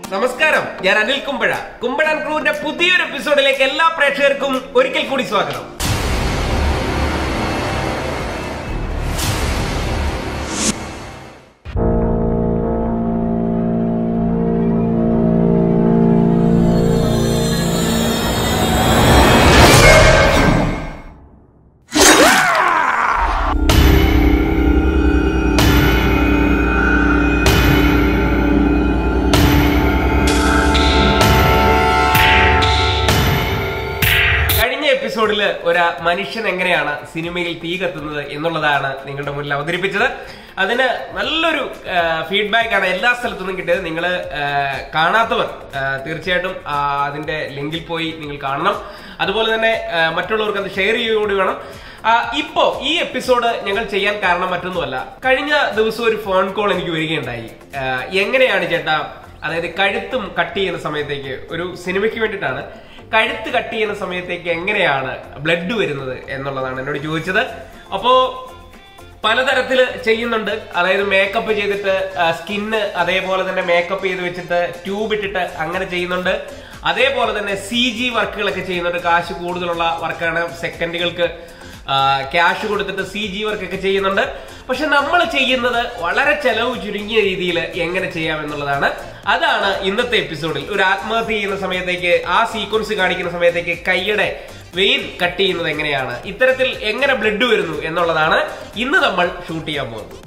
നമസ്കാരം ഞാൻ അനിൽ കുമ്പഴ കുമ്പഴൻ ക്രൂവിന്റെ പുതിയൊരു എപ്പിസോഡിലേക്ക് എല്ലാ പ്രേക്ഷകർക്കും ഒരിക്കൽ കൂടി സ്വാഗതം കഴിഞ്ഞ എപ്പിസോഡിൽ ഒരു മനുഷ്യൻ എങ്ങനെയാണ് സിനിമയിൽ തീ കത്തുന്നത് എന്നുള്ളതാണ് നിങ്ങളുടെ മുന്നിൽ അവതരിപ്പിച്ചത് അതിന് നല്ലൊരു ഫീഡ്ബാക്ക് ആണ് എല്ലാ സ്ഥലത്തു നിന്നും കിട്ടിയത് നിങ്ങൾ കാണാത്തവർ ആ, തീർച്ചയായിട്ടും ആ, അതിന്റെ ലിങ്കിൽ പോയി നിങ്ങൾ കാണണം അതുപോലെ തന്നെ ആ, മറ്റുള്ളവർക്ക് അത് ഷെയർ ചെയ്യുകൂടി വേണം ആ, ഇപ്പോ ഈ എപ്പിസോഡ് ഞങ്ങൾ ചെയ്യാൻ കാരണം മറ്റൊന്നുമല്ല കഴിഞ്ഞ ദിവസം ഒരു ഫോൺ കോൾ എനിക്ക് വരികയുണ്ടായി ആ, എങ്ങനെയാണ് ചേട്ടാ അതായത് കഴുത്തും കട്ട് ചെയ്യുന്ന സമയത്തേക്ക് ഒരു സിനിമയ്ക്ക് വേണ്ടിയിട്ടാണ് കഴുത്ത് കട്ട് ചെയ്യുന്ന സമയത്തേക്ക് എങ്ങനെയാണ് ബ്ലഡ് വരുന്നത് എന്നുള്ളതാണ് എന്നോട് ചോദിച്ചത് അപ്പോ പലതരത്തിൽ ചെയ്യുന്നുണ്ട് അതായത് മേക്കപ്പ് ചെയ്തിട്ട് സ്കിന്ന് അതേപോലെ തന്നെ മേക്കപ്പ് ചെയ്ത് വെച്ചിട്ട് ട്യൂബ് ഇട്ടിട്ട് അങ്ങനെ ചെയ്യുന്നുണ്ട് അതേപോലെ തന്നെ സി ജി വർക്കുകളൊക്കെ ചെയ്യുന്നുണ്ട് കാശ് കൂടുതലുള്ള വർക്കാണ് സെക്കൻഡുകൾക്ക് ക്യാഷ് കൊടുത്തിട്ട് സി ജി വർക്കൊക്കെ ചെയ്യുന്നുണ്ട് പക്ഷെ നമ്മൾ ചെയ്യുന്നത് വളരെ ചെലവ് ചുരുങ്ങിയ രീതിയിൽ എങ്ങനെ ചെയ്യാം എന്നുള്ളതാണ് അതാണ് ഇന്നത്തെ എപ്പിസോഡിൽ ഒരു ആത്മഹത്യ ചെയ്യുന്ന സമയത്തേക്ക് ആ സീക്വൻസ് കാണിക്കുന്ന സമയത്തേക്ക് കൈയുടെ വെയിൻ കട്ട് ചെയ്യുന്നത് എങ്ങനെയാണ് ഇത്തരത്തിൽ എങ്ങനെ ബ്ലഡ് വരുന്നു എന്നുള്ളതാണ് ഇന്ന് നമ്മൾ ഷൂട്ട് ചെയ്യാൻ പോകുന്നത്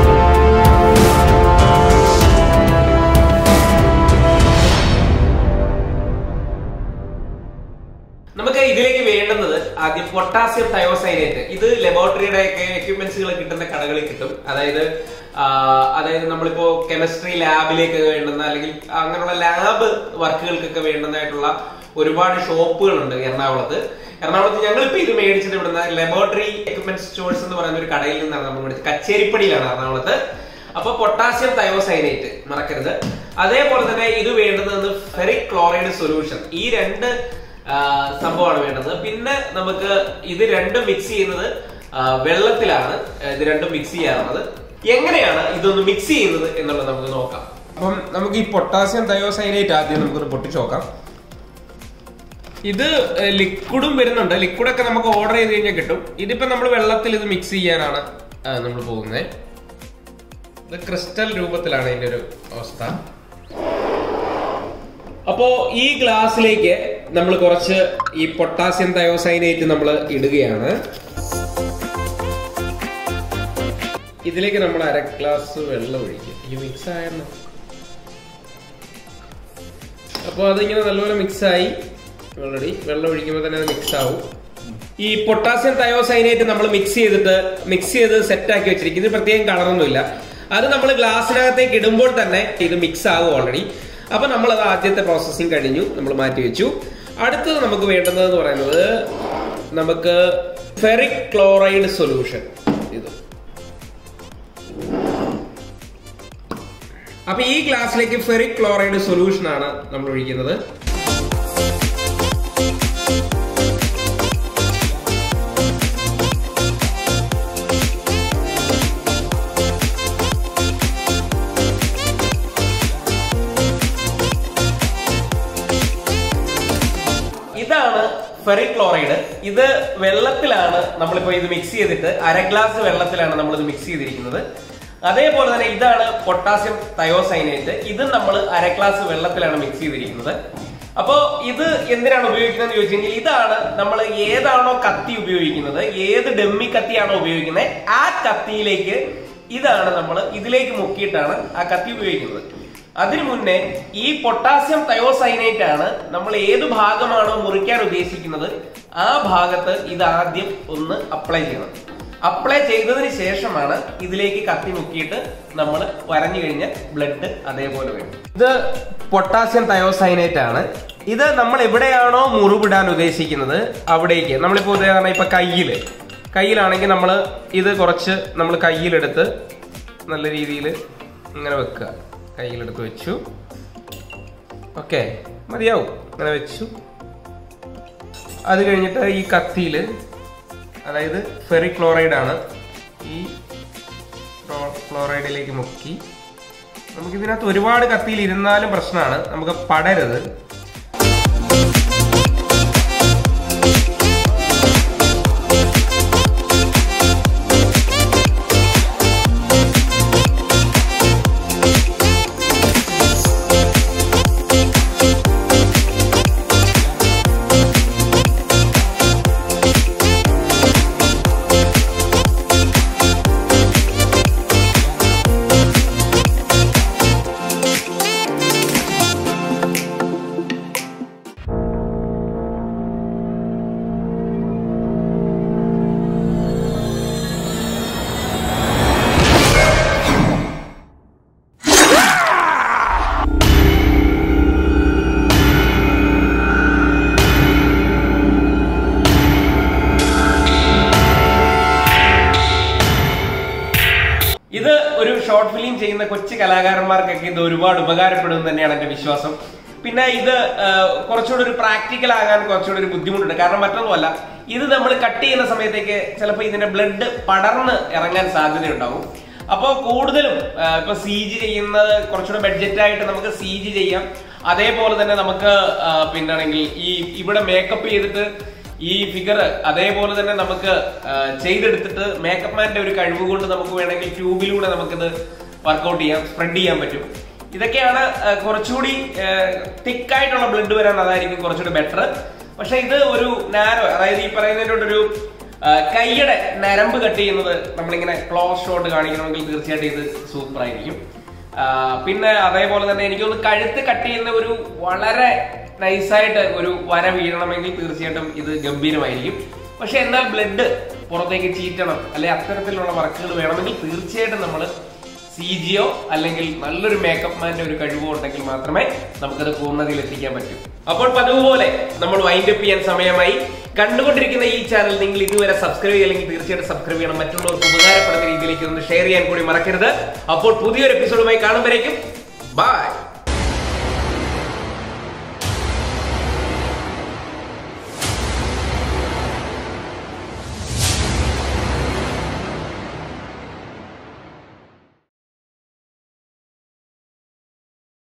നമുക്ക് ഇതിലേക്ക് വേണ്ടുന്നത് ആദ്യം പൊട്ടാസ്യം തയോസൈനേറ്റ് ഇത് ലബോറട്ടറിയുടെ ഒക്കെ എക്യുപ്മെന്റ്സുകൾ കിട്ടുന്ന കടകളിൽ കിട്ടും അതായത് ആ, അതായത് നമ്മളിപ്പോ കെമിസ്ട്രി ലാബിലേക്ക് വേണ്ടുന്ന അല്ലെങ്കിൽ അങ്ങനെയുള്ള ലാബ് വർക്കുകൾക്കൊക്കെ വേണ്ടുന്നതായിട്ടുള്ള ഒരുപാട് ഷോപ്പുകളുണ്ട് എറണാകുളത്ത് എറണാകുളത്ത് ഞങ്ങളിപ്പോ ഇത് മേടിച്ചത് ഇവിടുന്ന് ലബോറട്ടറി എക്യുപ്മെന്റ് സ്റ്റോഴ്സ് എന്ന് പറയുന്ന ഒരു കടയിൽ നിന്നാണ് നമ്മൾ മേടിച്ചത് കച്ചേരിപ്പടിയിലാണ് എറണാകുളത്ത് അപ്പൊ പൊട്ടാസ്യം തയോസൈനേറ്റ് മറക്കരുത് അതേപോലെ തന്നെ ഇത് വേണ്ടുന്നത് ഫെറിക് ക്ലോറൈഡ് സൊല്യൂഷൻ ഈ രണ്ട് ആ, സംഭവമാണ് വേണ്ടത് പിന്നെ നമുക്ക് ഇത് രണ്ടും മിക്സ് ചെയ്യുന്നത് ആ, വെള്ളത്തിലാണ് ഇത് രണ്ടും മിക്സ് ചെയ്യാറുള്ളത് എങ്ങനെയാണ് ഇതൊന്ന് മിക്സ് ചെയ്യുന്നത് എന്നുള്ളത് നമുക്ക് നോക്കാം അപ്പം നമുക്ക് ഈ പൊട്ടാസ്യം തയോസൈനേറ്റ് ആദ്യം നമുക്കൊന്ന് പൊട്ടിച്ച് നോക്കാം ഇത് ലിക്വിഡും വരുന്നുണ്ട് ലിക്വിഡൊക്കെ നമുക്ക് ഓർഡർ ചെയ്ത് കഴിഞ്ഞാൽ കിട്ടും ഇതിപ്പോ നമ്മൾ വെള്ളത്തിൽ ഇത് മിക്സ് ചെയ്യാനാണ് നമ്മൾ പോകുന്നത് ഇത് ക്രിസ്റ്റൽ രൂപത്തിലാണ് ഇതിന്റെ ഒരു അവസ്ഥ അപ്പോ ഈ ഗ്ലാസ്സിലേക്ക് നമ്മൾ കുറച്ച് ഈ പൊട്ടാസ്യം തയോസൈനേറ്റ് നമ്മൾ ഇടുകയാണ് ഇതിലേക്ക് നമ്മൾ അര ഗ്ലാസ് വെള്ളം ഒഴിക്കുക ഈ മിക്സ് ആയെന്ന് അപ്പോൾ അതിങ്ങനെ നല്ലപോലെ മിക്സ് ആയി ഓൾറെഡി വെള്ളം ഒഴിക്കുമ്പോൾ തന്നെ അത് മിക്സ് ആവും ഈ പൊട്ടാസ്യം തയോസൈനേറ്റ് നമ്മൾ മിക്സ് ചെയ്തിട്ട് മിക്സ് ചെയ്ത് സെറ്റ് ആക്കി വെച്ചിരിക്കും ഇത് പ്രത്യേകം കളറൊന്നുമില്ല അത് നമ്മൾ ഗ്ലാസ്സിനകത്തേക്ക് ഇടുമ്പോൾ തന്നെ ഇത് മിക്സ് ആകും ഓൾറെഡി അപ്പൊ നമ്മൾ അത് ആദ്യത്തെ പ്രോസസ്സിങ് കഴിഞ്ഞു നമ്മൾ മാറ്റി വെച്ചു അടുത്തത് നമുക്ക് വേണ്ടുന്നത് എന്ന് പറയുന്നത് നമുക്ക് ഫെറിക് ക്ലോറൈഡ് സൊല്യൂഷൻ ഇത് അപ്പൊ ഈ ഗ്ലാസ്സിലേക്ക് ഫെറിക് ക്ലോറൈഡ് സൊല്യൂഷൻ ആണ് നമ്മൾ ഒഴിക്കുന്നത് ഇതാണ് ഫെറിക് ക്ലോറൈഡ് ഇത് വെള്ളത്തിലാണ് നമ്മളിപ്പോ ഇത് മിക്സ് ചെയ്തിട്ട് അര ഗ്ലാസ് വെള്ളത്തിലാണ് നമ്മൾ ഇത് മിക്സ് ചെയ്തിരിക്കുന്നത് അതേപോലെ തന്നെ ഇതാണ് പൊട്ടാസ്യം തയോസൈനേറ്റ് ഇത് നമ്മൾ അര ഗ്ലാസ് വെള്ളത്തിലാണ് മിക്സ് ചെയ്തിരിക്കുന്നത് അപ്പോ ഇത് എന്തിനാണ് ഉപയോഗിക്കുന്നത് ചോദിച്ചു കഴിഞ്ഞാൽ ഇതാണ് നമ്മൾ ഏതാണോ കത്തി ഉപയോഗിക്കുന്നത് ഏത് ഡെമ്മി കത്തിയാണോ ഉപയോഗിക്കുന്നത് ആ കത്തിയിലേക്ക് ഇതാണ് നമ്മൾ ഇതിലേക്ക് മുക്കിയിട്ടാണ് ആ കത്തി ഉപയോഗിക്കുന്നത് അതിനു മുന്നേ ഈ പൊട്ടാസ്യം തയോസൈനേറ്റ് ആണ് നമ്മൾ ഏത് ഭാഗമാണോ മുറിക്കാൻ ഉദ്ദേശിക്കുന്നത് ആ ഭാഗത്ത് ഇത് ആദ്യം ഒന്ന് അപ്ലൈ ചെയ്യണം അപ്ലൈ ചെയ്തതിന് ശേഷമാണ് ഇതിലേക്ക് കത്തി മുക്കിയിട്ട് നമ്മൾ വരഞ്ഞു കഴിഞ്ഞ ബ്ലഡ് അതേപോലെ വരും ഇത് പൊട്ടാസ്യം തയോസൈനേറ്റ് ആണ് ഇത് നമ്മൾ എവിടെയാണോ മുറിവിടാൻ ഉദ്ദേശിക്കുന്നത് അവിടേക്ക് നമ്മളിപ്പോ ഉദാഹരണം ഇപ്പൊ കയ്യില് കയ്യിലാണെങ്കിൽ നമ്മൾ ഇത് കുറച്ച് നമ്മൾ കയ്യിലെടുത്ത് നല്ല രീതിയിൽ ഇങ്ങനെ വെക്കുക കയ്യിലെടുത്ത് വെച്ചു ഓക്കെ മതിയാവും അങ്ങനെ വെച്ചു അത് കഴിഞ്ഞിട്ട് ഈ കത്തിയിൽ അതായത് ഫെറിക് ക്ലോറൈഡ് ആണ് ഈ ക്ലോറൈഡിലേക്ക് മുക്കി നമുക്ക് ഇതിനകത്ത് ഒരുപാട് കത്തിയിൽ ഇരുന്നാലും പ്രശ്നമാണ് നമുക്ക് പടരുത് ഇത് ഒരു ഷോർട്ട് ഫിലിം ചെയ്യുന്ന കൊച്ചു കലാകാരന്മാർക്കൊക്കെ ഇത് ഒരുപാട് ഉപകാരപ്പെടും തന്നെയാണ് എന്റെ വിശ്വാസം പിന്നെ ഇത് ആ, കുറച്ചുകൂടി ഒരു പ്രാക്ടിക്കൽ ആകാൻ കുറച്ചുകൂടി ഒരു ബുദ്ധിമുട്ടുണ്ട് കാരണം മറ്റൊന്നുമല്ല ഇത് നമ്മൾ കട്ട് ചെയ്യുന്ന സമയത്തേക്ക് ചിലപ്പോൾ ഇതിന്റെ ബ്ലഡ് പടർന്ന് ഇറങ്ങാൻ സാധ്യതയുണ്ടാവും അപ്പോൾ കൂടുതലും ആ, ഇപ്പൊ സി ജി ചെയ്യുന്നത് കുറച്ചുകൂടെ ബഡ്ജറ്റ് ആയിട്ട് നമുക്ക് സി ജി ചെയ്യാം അതേപോലെ തന്നെ നമുക്ക് ആ, പിന്നാണെങ്കിൽ ഈ ഇവിടെ മേക്കപ്പ് ചെയ്തിട്ട് ഈ ഫിഗർ അതേപോലെ തന്നെ നമുക്ക് ആ, ചെയ്തെടുത്തിട്ട് മേക്കപ്പ് മാന്റെ ഒരു കഴിവ് കൊണ്ട് നമുക്ക് വേണമെങ്കിൽ ട്യൂബിലൂടെ നമുക്കിത് വർക്കൗട്ട് ചെയ്യാം സ്പ്രെഡ് ചെയ്യാൻ പറ്റും ഇതൊക്കെയാണ് ആ, കുറച്ചുകൂടി തിക്കായിട്ടുള്ള ബ്ലഡ് വരാൻ അതായിരിക്കും കുറച്ചുകൂടി ബെറ്റർ പക്ഷെ ഇത് ഒരു നാരോ അതായത് ഈ പറയുന്നതിൻ്റെ ഒരു ആ, കൈയുടെ നരമ്പ് കട്ട് ചെയ്യുന്നത് നമ്മളിങ്ങനെ ക്ലോസ് ഷോട്ട് കാണിക്കണമെങ്കിൽ തീർച്ചയായിട്ടും ഇത് സൂപ്പർ ആയിരിക്കും ആ, പിന്നെ അതേപോലെ തന്നെ എനിക്കൊന്ന് കഴുത്ത് കട്ട് ചെയ്യുന്ന ഒരു വളരെ നൈസായിട്ട് ഒരു വര വീഴണമെങ്കിൽ തീർച്ചയായിട്ടും ഇത് ഗംഭീരമായിരിക്കും പക്ഷെ എന്നാൽ ബ്ലഡ് പുറത്തേക്ക് ചീറ്റണം അല്ലെ അത്തരത്തിലുള്ള വർക്കുകൾ വേണമെങ്കിൽ തീർച്ചയായിട്ടും നമ്മൾ സി ജിയോ അല്ലെങ്കിൽ നല്ലൊരു മേക്കപ്പ് മാന്റെ ഒരു കഴിവോ ഉണ്ടെങ്കിൽ മാത്രമേ നമുക്കത് പൂർണ്ണതയിൽ എത്തിക്കാൻ പറ്റൂ അപ്പോൾ പതിവ് പോലെ നമ്മൾ വൈൻഡ് അപ്പ് ചെയ്യാൻ സമയമായി കണ്ടുകൊണ്ടിരിക്കുന്ന ഈ ചാനൽ നിങ്ങൾ ഇതുവരെ സബ്സ്ക്രൈബ് ചെയ്യില്ലെങ്കിൽ തീർച്ചയായിട്ടും സബ്സ്ക്രൈബ് ചെയ്യണം മറ്റുള്ളവർക്ക് ഉപകാരപ്പെടുന്ന രീതിയിലേക്ക് ഒന്ന് ഷെയർ ചെയ്യാൻ കൂടി മറക്കരുത് അപ്പോൾ പുതിയൊരു എപ്പിസോഡുമായി കാണുമ്പോഴേക്കും ബൈ